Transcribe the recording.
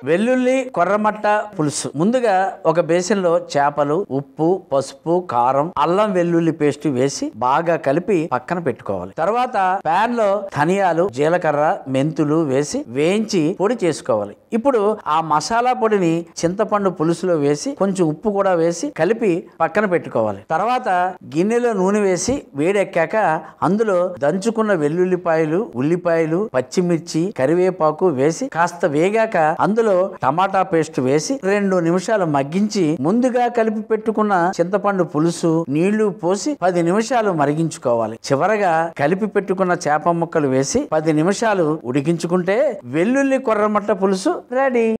వెల్లుల్లి కొర్రమట్ట పులుసు ముందుగా ఒక బేసిన్లో చేపలు ఉప్పు పసుపు కారం అల్లం వెల్లుల్లి పేస్ట్ వేసి బాగా కలిపి పక్కన పెట్టుకోవాలి తర్వాత పాన్ లో ధనియాలు జీలకర్ర మెంతులు వేసి వేయించి పొడి చేసుకోవాలి ఇప్పుడు ఆ మసాలా పొడిని చింతపండు పులుసులో వేసి కొంచెం ఉప్పు కూడా వేసి కలిపి పక్కన పెట్టుకోవాలి తర్వాత గిన్నెలో నూనె వేసి వేడెక్కాక అందులో దంచుకున్న వెల్లుల్లిపాయలు ఉల్లిపాయలు పచ్చిమిర్చి కరివేపాకు వేసి కాస్త వేగాక అందులో టమాటా పేస్ట్ వేసి రెండు నిమిషాలు మగ్గించి ముందుగా కలిపి పెట్టుకున్న చింతపండు పులుసు నీళ్లు పోసి పది నిమిషాలు మరిగించుకోవాలి చివరగా కలిపి పెట్టుకున్న చేప ముక్కలు వేసి పది నిమిషాలు ఉడికించుకుంటే వెల్లుల్లి కొర్రమట్ట పులుసు రెడీ